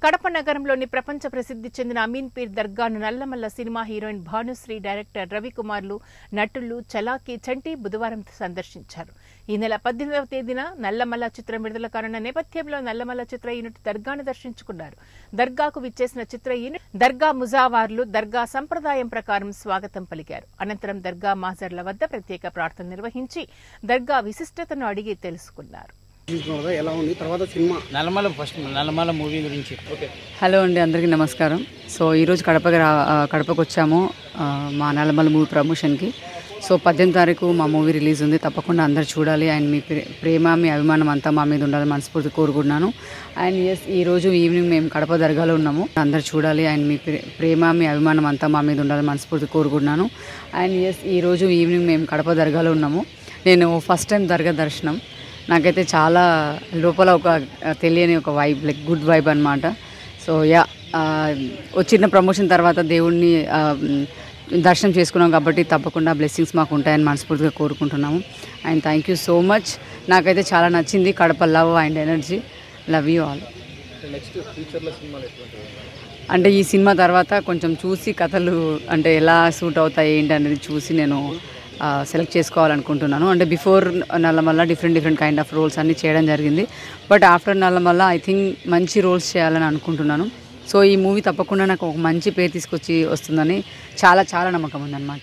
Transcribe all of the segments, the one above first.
కడప నగరంలోని ప్రపంచ ప్రసిద్ధి చెందిన అమీన్ పీర్ దర్గాను Nallamalla cinema heroine Bhanushree director రవికుమార్లు నటులు చలాకి చంటి బుధవారం సందర్శించారు ఈ నెల పద్దెనిమిదవ తేదీన నల్లమల్ల చిత్రం విడుదల కానున్న నేపథ్యంలో నల్లమల్ల చిత్ర యూనిట్ దర్గాను దర్శించుకున్నారు దర్గాకు విచ్చేసిన చిత్ర యూనిట్ దర్గా ముజావార్లు దర్గా సంప్రదాయం ప్రకారం స్వాగతం పలికారు అనంతరం దర్గా మాజర్ల వద్ద ప్రత్యేక ప్రార్థన నిర్వహించి దర్గా విశిష్టతను అడిగి తెలుసుకున్నారు చూసుకున్నాం కదా ఎలా ఉంది తర్వాత cinema Nallamala first Nallamala movie గురించి ఓకే హలో అండి అందరికీ నమస్కారం సో ఈరోజు కడపకి రా ఆ, కడపకు వచ్చాము ఆ, మా నల్లమల మూవీ ప్రమోషన్కి సో పద్దెనిమిది తారీఖు మా మూవీ రిలీజ్ ఉంది తప్పకుండా అందరు చూడాలి అండ్ మీ ప్రే- ప్రేమ మీ అభిమానం అంతా మా మీద ఉండాలని మనస్ఫూర్తి కోరుకుంటున్నాను అండ్ ఎస్ ఈరోజు ఈవినింగ్ మేము కడప దర్గాలో ఉన్నాము అందరు చూడాలి అండ్ మీ ప్రే- ప్రేమ మీ అభిమానం అంతా మా మీద ఉండాలని మనస్ఫూర్తి కోరుకుంటున్నాను అండ్ ఎస్ ఈరోజు ఈవినింగ్ మేము కడప దర్గాలో ఉన్నాము నేను ఫస్ట్ టైం దర్గా దర్శనం నాకైతే చాలా లోపల ఒక ఆ, తెలియని ఒక వైబ్ లైక్ గుడ్ వైబ్ అనమాట సో యా ఆ, వచ్చిన ప్రమోషన్ తర్వాత దేవుణ్ణి ఆ, మ్, దర్శనం చేసుకున్నాం కాబట్టి తప్పకుండా బ్లెస్సింగ్స్ మాకు ఉంటాయని మనస్ఫూర్తిగా కోరుకుంటున్నాము and thank you so much నాకైతే చాలా నచ్చింది Kadapa love and energy love you all అంటే ఈ సినిమా తర్వాత కొంచెం చూసి కథలు అంటే ఎలా సూట్ అవుతాయి ఏంటి అనేది చూసి నేను సెలెక్ట్ చేసుకోవాలనుకుంటున్నాను అంటే before Nallamalla different different kind of roles అన్నీ చేయడం జరిగింది but after Nallamalla I think మంచి రోల్స్ చేయాలని అనుకుంటున్నాను సో ఈ మూవీ తప్పకుండా నాకు ఒక మంచి పేరు తీసుకొచ్చి వస్తుందని చాలా చాలా నమ్మకం ఉందన్నమాట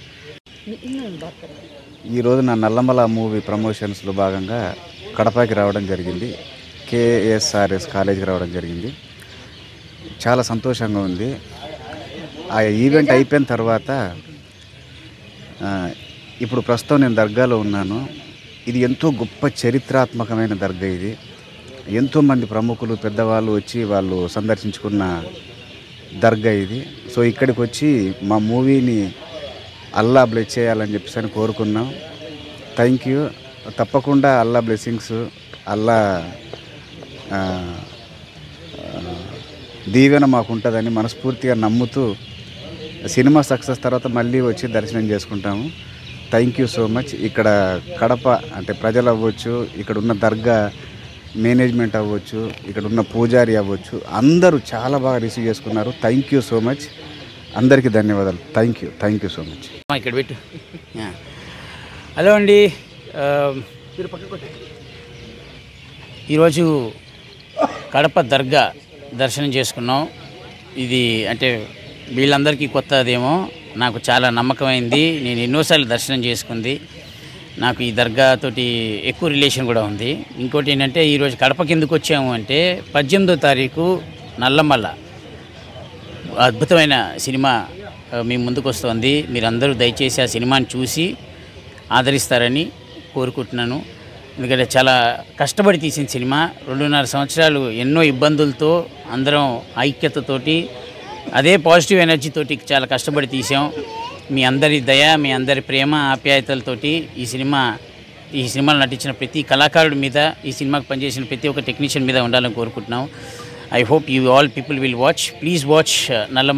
ఈరోజు నా నల్లమల మూవీ ప్రమోషన్స్లో భాగంగా కడపకి రావడం జరిగింది కేఎస్ఆర్ఎస్ కాలేజీకి రావడం జరిగింది చాలా సంతోషంగా ఉంది ఆ ఈవెంట్ అయిపోయిన తర్వాత ఆ, ఇప్పుడు ప్రస్తుతం నేను దర్గాలో ఉన్నాను ఇది ఎంతో గొప్ప చరిత్రాత్మకమైన దర్గా ఇది ఎంతోమంది ప్రముఖులు పెద్దవాళ్ళు వచ్చి వాళ్ళు సందర్శించుకున్న దర్గా ఇది సో ఇక్కడికి వచ్చి మా మూవీని అల్లా బ్లెస్ చేయాలని చెప్పేసి అని కోరుకున్నాం థ్యాంక్ యూ తప్పకుండా అల్లా బ్లెస్సింగ్స్ అల్లా ఆ, ఆ, దీవెన మాకు ఉంటుందని మనస్ఫూర్తిగా నమ్ముతూ సినిమా సక్సెస్ తర్వాత మళ్ళీ వచ్చి దర్శనం చేసుకుంటాము థ్యాంక్ యూ సో మచ్ ఇక్కడ కడప అంటే ప్రజలు అవ్వచ్చు ఇక్కడ ఉన్న దర్గా మేనేజ్మెంట్ అవ్వచ్చు ఇక్కడ ఉన్న పూజారి అవ్వచ్చు అందరూ చాలా బాగా రిసీవ్ చేసుకున్నారు థ్యాంక్ యూ సో మచ్ అందరికీ ధన్యవాదాలు thank you thank you so much అమ్మా, ఇక్కడ పెట్టు యా. హలో అండి ఆ, ఈరోజు కడప దర్గా దర్శనం చేసుకున్నాం ఇది అంటే వీళ్ళందరికీ కొత్తదేమో నాకు చాలా నమ్మకమైంది నేను ఎన్నోసార్లు దర్శనం చేసుకుంది నాకు ఈ దర్గా తోటి ఎక్కువ రిలేషన్ కూడా ఉంది ఇంకోటి ఏంటంటే ఈరోజు కడపకి ఎందుకు వచ్చాము అంటే పద్దెనిమిదో తారీఖు నల్లమల్ల అద్భుతమైన సినిమా ఆ, మీ ముందుకు వస్తుంది మీరందరూ దయచేసి ఆ సినిమాని చూసి ఆదరిస్తారని కోరుకుంటున్నాను ఎందుకంటే చాలా కష్టపడి తీసిన సినిమా రెండున్నర సంవత్సరాలు ఎన్నో ఇబ్బందులతో అందరం ఐక్యతతోటి అదే పాజిటివ్ ఎనర్జీతోటి చాలా కష్టపడి తీసాం మీ అందరి దయ మీ అందరి ప్రేమ ఆప్యాయతలతోటి ఈ సినిమా ఈ సినిమాలో నటించిన ప్రతి కళాకారుడి మీద ఈ సినిమాకి పనిచేసిన ప్రతి ఒక్క టెక్నీషియన్ మీద ఉండాలని కోరుకుంటున్నాం I hope you all people will watch please watch నల్ల